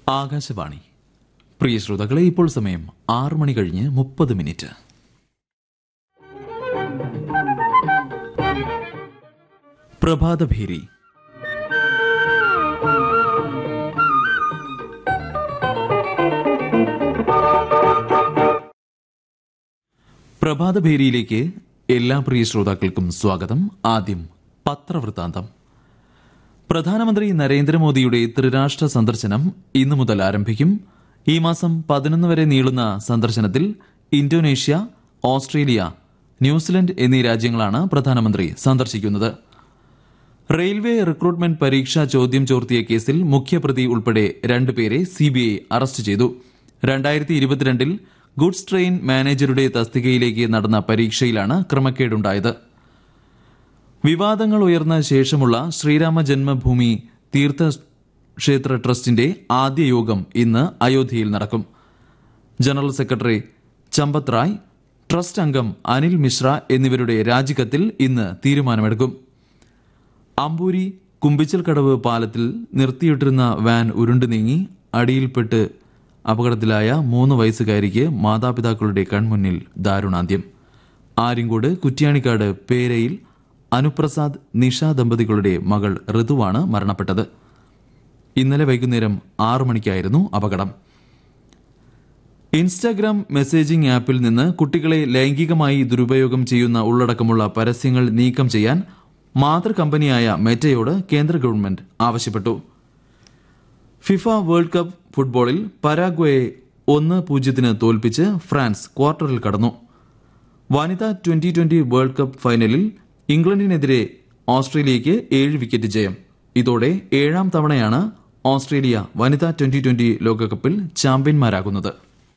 ആകാശവാണി പ്രിയ ശ്രോതാക്കളെ ഇപ്പോൾ സമയം ആറു മണി കഴിഞ്ഞ് മുപ്പത് മിനിറ്റ് പ്രഭാതഭേരി പ്രഭാതഭേരിയിലേക്ക് എല്ലാ പ്രിയ ശ്രോതാക്കൾക്കും സ്വാഗതം ആദ്യം പത്രവൃത്താന്തം പ്രധാനമന്ത്രി നരേന്ദ്രമോദിയുടെ ത്രിരാഷ്ട്ര സന്ദർശനം ഇന്നു മുതൽ ആരംഭിക്കും ഈ മാസം പതിനൊന്ന് വരെ നീളുന്ന സന്ദർശനത്തിൽ ഇന്തോനേഷ്യ ഓസ്ട്രേലിയ ന്യൂസിലൻഡ് എന്നീ രാജ്യങ്ങളാണ് പ്രധാനമന്ത്രി സന്ദർശിക്കുന്നത് റെയിൽവേ റിക്രൂട്ട്മെന്റ് പരീക്ഷ ചോദ്യം ചോർത്തിയ കേസിൽ മുഖ്യപ്രതി ഉൾപ്പെടെ രണ്ടുപേരെ സിബിഐ അറസ്റ്റ് ചെയ്തു രണ്ടായിരത്തി ഇരുപത്തിരണ്ടിൽ ഗുഡ്സ് ട്രെയിൻ മാനേജറുടെ തസ്തികയിലേക്ക് നടന്ന പരീക്ഷയിലാണ് ക്രമക്കേടുണ്ടായത് വിവാദങ്ങൾ ഉയർന്ന ശേഷമുള്ള ശ്രീരാമ ജന്മഭൂമി തീർത്ഥ ക്ഷേത്ര ട്രസ്റ്റിന്റെ ആദ്യ യോഗം ഇന്ന് അയോധ്യയിൽ നടക്കും general secretary Champat Rai trust അംഗം അനിൽ മിശ്ര എന്നിവരുടെ രാജിക്കത്തിൽ ഇന്ന് തീരുമാനമെടുക്കും അമ്പൂരി കുമ്പിച്ചൽക്കടവ് പാലത്തിൽ നിർത്തിയിട്ടിരുന്ന വാൻ ഉരുണ്ടു നീങ്ങി അടിയിൽപ്പെട്ട് അപകടത്തിലായ മൂന്ന് വയസ്സുകാരിക്ക് മാതാപിതാക്കളുടെ കൺമുന്നിൽ ദാരുണാന്ത്യം ആര്യങ്കോട് കുറ്റ്യാണിക്കാട് പേരയിൽ അനുപ്രസാദ് നിഷ ദമ്പതികളുടെ മകൾ ഋതുവാണ് മരണപ്പെട്ടത് ഇന്നലെ വൈകുന്നേരം ആറു മണിക്കായിരുന്നു അപകടം ഇൻസ്റ്റാഗ്രാം മെസ്സേജിംഗ് ആപ്പിൽ നിന്ന് കുട്ടികളെ ലൈംഗികമായി ദുരുപയോഗം ചെയ്യുന്ന ഉള്ളടക്കമുള്ള പരസ്യങ്ങൾ നീക്കം ചെയ്യാൻ മാതൃ കമ്പനിയായ മെറ്റയോട് കേന്ദ്ര ഗവൺമെന്റ് ആവശ്യപ്പെട്ടു ഫിഫ വേൾഡ് കപ്പ് ഫുട്ബോളിൽ പരാഗ്വയെ ഒന്ന് പൂജ്യത്തിന് തോൽപ്പിച്ച് ഫ്രാൻസ് ക്വാർട്ടറിൽ കടന്നു വനിതാ ട്വന്റി ട്വന്റി വേൾഡ് കപ്പ് ഫൈനലിൽ ഇംഗ്ലണ്ടിനെതിരെ ഓസ്ട്രേലിയയ്ക്ക് ഏഴ് വിക്കറ്റ് ജയം ഇതോടെ ഏഴാം തവണയാണ് ഓസ്ട്രേലിയ വനിതാ ട്വന്റി ട്വന്റി ലോകകപ്പിൽ ചാമ്പ്യന്മാരാകുന്നത്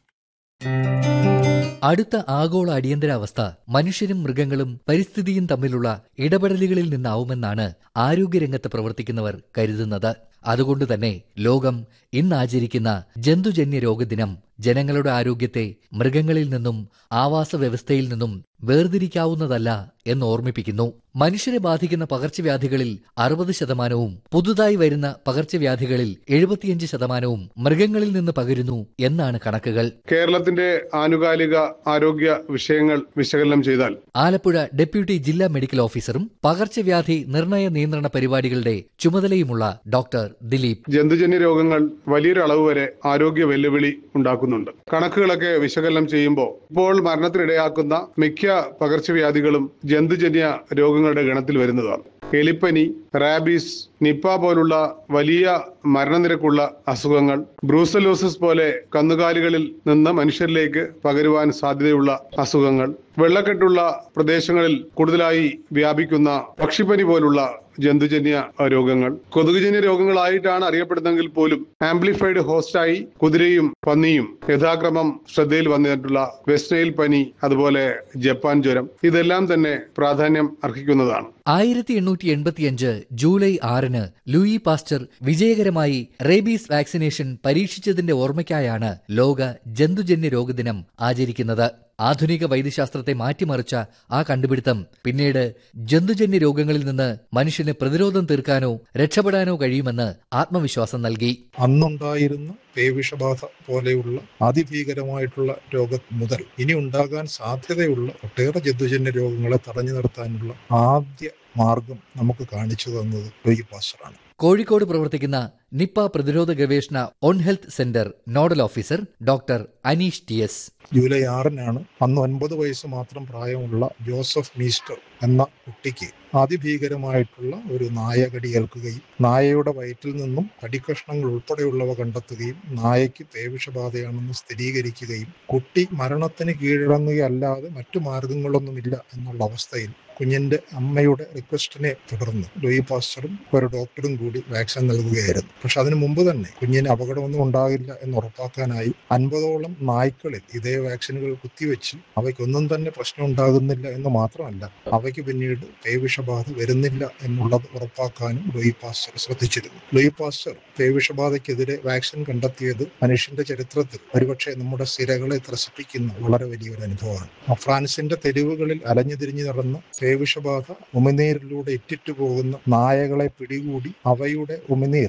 അടുത്ത ആഗോള അടിയന്തരാവസ്ഥ മനുഷ്യരും മൃഗങ്ങളും പരിസ്ഥിതിയും തമ്മിലുള്ള ഇടപെടലുകളിൽ നിന്നാവുമെന്നാണ് ആരോഗ്യരംഗത്ത് പ്രവർത്തിക്കുന്നവർ കരുതുന്നത് അതുകൊണ്ട് തന്നെ ലോകം ഇന്ന് ആചരിക്കുന്ന ജന്തുജന്യ രോഗദിനം ജനങ്ങളുടെ ആരോഗ്യത്തെ മൃഗങ്ങളിൽ നിന്നും ആവാസ വ്യവസ്ഥയിൽ നിന്നും വേർതിരിക്കാവുന്നതല്ല എന്ന് ഓർമ്മിപ്പിക്കുന്നു മനുഷ്യരെ ബാധിക്കുന്ന പകർച്ചവ്യാധികളിൽ അറുപത് ശതമാനവും പുതുതായി വരുന്ന പകർച്ചവ്യാധികളിൽ എഴുപത്തിയഞ്ച് ശതമാനവും മൃഗങ്ങളിൽ നിന്ന് പകരുന്നു എന്നാണ് കണക്കുകൾ കേരളത്തിന്റെ ആനുകാലിക ആരോഗ്യ വിഷയങ്ങൾ വിശകലനം ചെയ്താൽ ആലപ്പുഴ ഡെപ്യൂട്ടി ജില്ലാ മെഡിക്കൽ ഓഫീസറും പകർച്ചവ്യാധി നിർണയ നിയന്ത്രണ പരിപാടികളുടെ ചുമതലയുമുള്ള ഡോക്ടർ ദിലീപ് ജന്തുജന്യ രോഗങ്ങൾ വലിയൊരു അളവ് വരെ ആരോഗ്യ വെല്ലുവിളി ഉണ്ടാക്കുന്നുണ്ട് കണക്കുകളൊക്കെ വിശകലനം ചെയ്യുമ്പോൾ ഇപ്പോൾ മരണത്തിനിടയാക്കുന്ന മിക്ക പകർച്ചവ്യാധികളും ജന്തുജന്യ രോഗങ്ങളുടെ ഗണത്തിൽ വരുന്നതാണ് എലിപ്പനി റാബീസ് നിപ്പ പോലുള്ള വലിയ മരണനിരക്കുള്ള അസുഖങ്ങൾ ബ്രൂസലോസിസ് പോലെ കന്നുകാലികളിൽ നിന്ന് മനുഷ്യരിലേക്ക് പകരുവാൻ സാധ്യതയുള്ള അസുഖങ്ങൾ വെള്ളക്കെട്ടുള്ള പ്രദേശങ്ങളിൽ കൂടുതലായി വ്യാപിക്കുന്ന പക്ഷിപ്പനി പോലുള്ള ജന്തുജന്യ രോഗങ്ങൾ കൊതുകുജന്യ രോഗങ്ങളായിട്ടാണ് അറിയപ്പെടുന്നതെങ്കിൽ പോലും ആംപ്ലിഫൈഡ് ഹോസ്റ്റായി കുതിരയും പന്നിയും യഥാക്രമം ശ്രദ്ധയിൽ വന്നിട്ടുള്ള വെസ്റ്റ് നൈൽ പനി അതുപോലെ ജപ്പാൻ ജ്വരം ഇതെല്ലാം തന്നെ പ്രാധാന്യം അർഹിക്കുന്നതാണ് ആയിരത്തി എണ്ണൂറ്റി എൺപത്തിയഞ്ച് ജൂലൈ ആറിന് ലൂയി പാസ്റ്റർ വിജയകരമായി റേബീസ് വാക്സിനേഷൻ പരീക്ഷിച്ചതിന്റെ ഓർമ്മയ്ക്കായാണ് ലോക ജന്തുജന്യ രോഗദിനം ആചരിക്കുന്നത് ആധുനിക വൈദ്യശാസ്ത്രത്തെ മാറ്റിമറിച്ച ആ കണ്ടുപിടുത്തം പിന്നീട് ജന്തുജന്യ രോഗങ്ങളിൽ നിന്ന് മനുഷ്യന് പ്രതിരോധം തീർക്കാനോ രക്ഷപ്പെടാനോ കഴിയുമെന്ന് ആത്മവിശ്വാസം നൽകി അന്നുണ്ടായിരുന്ന പേവിഷബാധ പോലെയുള്ള അതിഭീകരമായിട്ടുള്ള രോഗം മുതൽ ഇനി ഉണ്ടാകാൻ സാധ്യതയുള്ള ഒട്ടേറെ ജന്തുജന്യ രോഗങ്ങളെ തടഞ്ഞു നിർത്താനുള്ള ആദ്യ മാർഗം നമുക്ക് കാണിച്ചു തന്നത് ലൂയി പാസ്റ്ററാണ് കോഴിക്കോട് പ്രവർത്തിക്കുന്ന നിപ്പ പ്രതിരോധ ഗവേഷണ one health centre nodal officer doctor Aneesh T S July ആറിനാണ് അന്ന് ഒൻപത് വയസ്സ് മാത്രം പ്രായമുള്ള ജോസഫ് മീസ്റ്റർ എന്ന കുട്ടിക്ക് അതിഭീകരമായിട്ടുള്ള ഒരു നായകടി ഏൽക്കുകയും നായയുടെ വയറ്റിൽ നിന്നും കടിക്കഷ്ണങ്ങൾ ഉൾപ്പെടെയുള്ളവ കണ്ടെത്തുകയും നായയ്ക്ക് പേവിഷബാധയാണെന്ന് സ്ഥിരീകരിക്കുകയും കുട്ടി മരണത്തിന് കീഴടങ്ങുകയല്ലാതെ മറ്റു മാർഗങ്ങളൊന്നുമില്ല എന്നുള്ള അവസ്ഥയിൽ കുഞ്ഞിന്റെ അമ്മയുടെ റിക്വസ്റ്റിനെ തുടർന്ന് ലൂയി പാസ്റ്ററും ഒരു ഡോക്ടറും കൂടി വാക്സിൻ നൽകുകയായിരുന്നു പക്ഷെ അതിനു മുമ്പ് തന്നെ കുഞ്ഞിന് അപകടമൊന്നും ഉണ്ടാകില്ല എന്ന് ഉറപ്പാക്കാനായി അൻപതോളം നായ്ക്കളിൽ ഇതേ വാക്സിനുകൾ കുത്തിവെച്ച് അവയ്ക്കൊന്നും തന്നെ പ്രശ്നം ഉണ്ടാകുന്നില്ല എന്ന് മാത്രമല്ല അവയ്ക്ക് പിന്നീട് പേവിഷബാധ വരുന്നില്ല എന്നുള്ളത് ഉറപ്പാക്കാനും ലൂയി പാസ്റ്റർ ശ്രദ്ധിച്ചിരുന്നു ലൂയി പാസ്റ്റർ പേവിഷബാധയ്ക്കെതിരെ വാക്സിൻ കണ്ടെത്തിയത് മനുഷ്യന്റെ ചരിത്രത്തിൽ ഒരുപക്ഷെ നമ്മുടെ സിരകളെ ത്രസിപ്പിക്കുന്ന വളരെ വലിയൊരു അനുഭവമാണ് ഫ്രാൻസിന്റെ തെരുവുകളിൽ അലഞ്ഞു തിരിഞ്ഞു നടന്ന പേവിഷബാധ ഉമിനീരിലൂടെ ഇറ്റിറ്റു പോകുന്ന നായകളെ പിടികൂടി അവയുടെ ഉമിനീർ വായയിൽ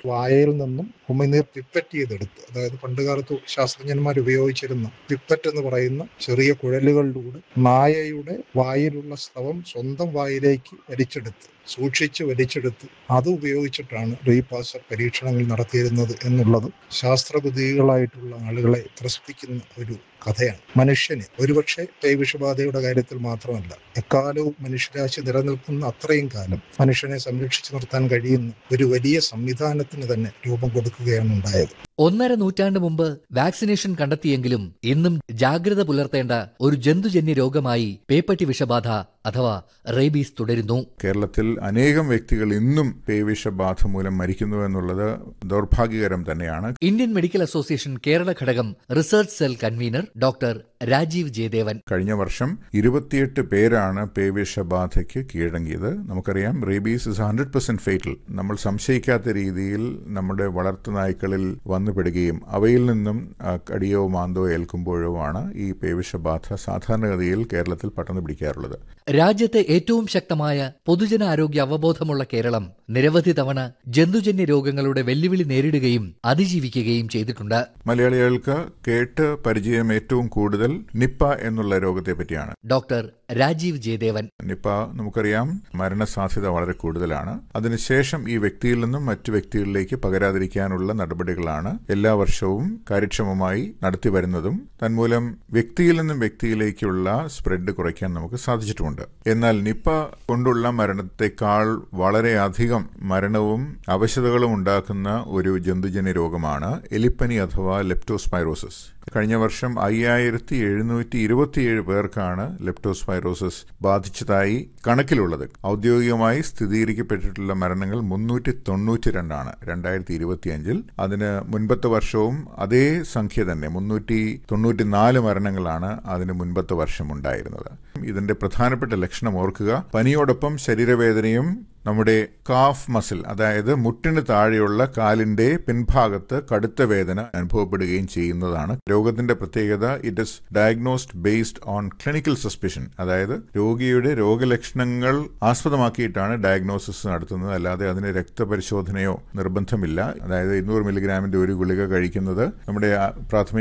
നായയിൽ നിന്നും ഉമിനീർ പിപ്പറ്റ് ചെയ്തെടുത്ത് അതായത് പണ്ടുകാലത്ത് ശാസ്ത്രജ്ഞന്മാർ ഉപയോഗിച്ചിരുന്ന പിപ്പറ്റ് എന്ന് പറയുന്ന ചെറിയ കുഴലുകളിലൂടെ നായയുടെ വായിലുള്ള സ്രവം സ്വന്തം വായിലേക്ക് വലിച്ചെടുത്ത് സൂക്ഷിച്ച് വലിച്ചെടുത്ത് അത് ഉപയോഗിച്ചിട്ടാണ് റീപാസർ പരീക്ഷണങ്ങൾ നടത്തിയിരുന്നത് എന്നുള്ളത് ശാസ്ത്രബുദ്ധികളായിട്ടുള്ള ആളുകളെ ത്രസിപ്പിക്കുന്ന ഒരു കഥയാണ് മനുഷ്യന് ഒരുപക്ഷെ പേവിഷബാധയുടെ കാര്യത്തിൽ മാത്രമല്ല എക്കാലവും മനുഷ്യരാശി നിലനിൽക്കുന്ന അത്രയും കാലം മനുഷ്യനെ സംരക്ഷിച്ചു നിർത്താൻ കഴിയുന്ന ഒരു വലിയ സംവിധാനത്തിന് തന്നെ രൂപം കൊടുക്കുകയാണ് ഉണ്ടായത് ഒന്നര നൂറ്റാണ്ട് മുമ്പ് വാക്സിനേഷൻ കണ്ടെത്തിയെങ്കിലും ഇന്നും ജാഗ്രത പുലർത്തേണ്ട ഒരു ജന്തുജന്യ രോഗമായി പേപ്പട്ടി വിഷബാധ അഥവാ റേബീസ് തുടരുന്നു കേരളത്തിൽ അനേകം വ്യക്തികൾ ഇന്നും പേവിഷബാധ മൂലം മരിക്കുന്നു എന്നുള്ളത് ദൗർഭാഗ്യകരം തന്നെയാണ് ഇന്ത്യൻ മെഡിക്കൽ അസോസിയേഷൻ കേരള ഘടകം research cell convenor doctor Rajeev Jayadevan കഴിഞ്ഞ വർഷം ഇരുപത്തിയെട്ട് പേരാണ് പേവിഷബാധയ്ക്ക് കീഴടങ്ങിയത് നമുക്കറിയാം rabies is hundred percent fatal നമ്മൾ സംശയിക്കാത്ത രീതിയിൽ നമ്മുടെ വളർത്തുനായ്ക്കളിൽ വന്നുപെടുകയും അവയിൽ നിന്നും ആ, കടിയോ മാന്തോ ഏൽക്കുമ്പോഴോ ആണ് ഈ പേവിഷബാധ സാധാരണഗതിയിൽ കേരളത്തിൽ പടർന്നു പിടിക്കാറുള്ളത് രാജ്യത്തെ ഏറ്റവും ശക്തമായ പൊതുജനാരോഗ്യ അവബോധമുള്ള കേരളം നിരവധി തവണ ജന്തുജന്യ രോഗങ്ങളുടെ വെല്ലുവിളി നേരിടുകയും അതിജീവിക്കുകയും ചെയ്തിട്ടുണ്ട് മലയാളികൾക്ക് കേട്ട് പരിചയം ഏറ്റവും കൂടുതൽ നിപ്പ എന്നുള്ള രോഗത്തെ പറ്റിയാണ് ഡോക്ടർ രാജീവ് ജയദേവൻ നിപ്പ നമുക്കറിയാം മരണസാധ്യത വളരെ കൂടുതലാണ് അതിനുശേഷം ഈ വ്യക്തിയിൽ നിന്നും മറ്റു വ്യക്തികളിലേക്ക് പകരാതിരിക്കാനുള്ള നടപടികളാണ് എല്ലാ വർഷവും കാര്യക്ഷമമായി നടത്തി വരുന്നതും തന്മൂലം വ്യക്തിയിൽ നിന്നും വ്യക്തിയിലേക്കുള്ള സ്പ്രെഡ് കുറയ്ക്കാൻ നമുക്ക് സാധിച്ചിട്ടുമുണ്ട് എന്നാൽ നിപ്പ കൊണ്ടുള്ള മരണത്തെക്കാൾ വളരെയധികം മരണവും അവശതകളും ഉണ്ടാക്കുന്ന ഒരു ജന്തുജന്യ രോഗമാണ് എലിപ്പനി അഥവാ ലെപ്റ്റോസ്പൈറോസിസ് കഴിഞ്ഞ വർഷം അയ്യായിരത്തി എഴുന്നൂറ്റി ഇരുപത്തിയേഴ് പേർക്കാണ് ലെപ്റ്റോസ്പൈറോസിസ് ബാധിച്ചതായി കണക്കിലുള്ളത് ഔദ്യോഗികമായി സ്ഥിരീകരിക്കപ്പെട്ടിട്ടുള്ള മരണങ്ങൾ മുന്നൂറ്റി തൊണ്ണൂറ്റി രണ്ടാണ് രണ്ടായിരത്തി ഇരുപത്തിയഞ്ചിൽ അതിന് മുൻപത്തെ വർഷവും അതേ സംഖ്യ തന്നെ മുന്നൂറ്റി തൊണ്ണൂറ്റി നാല് മരണങ്ങളാണ് അതിന് മുൻപത്തെ വർഷം ഉണ്ടായിരുന്നത് ഇതിന്റെ പ്രധാനപ്പെട്ട ലക്ഷണം ഓർക്കുക പനിയോടൊപ്പം ശരീരവേദനയും നമ്മുടെ കാഫ് മസിൽ അതായത് മുട്ടിന് താഴെയുള്ള കാലിന്റെ പിൻഭാഗത്ത് കടുത്ത വേദന അനുഭവപ്പെടുകയും ചെയ്യുന്നതാണ് രോഗത്തിന്റെ പ്രത്യേകത it is diagnosed based on clinical suspicion അതായത് രോഗിയുടെ രോഗലക്ഷണങ്ങൾ ആസ്പദമാക്കിയിട്ടാണ് ഡയഗ്നോസിസ് നടത്തുന്നത് അല്ലാതെ അതിന് രക്തപരിശോധനയോ നിർബന്ധമില്ല അതായത് ഇരുന്നൂറ് മില്ലിഗ്രാമിന്റെ ഒരു ഗുളിക കഴിക്കുന്നത് നമ്മുടെ ആ, പ്രാഥമിക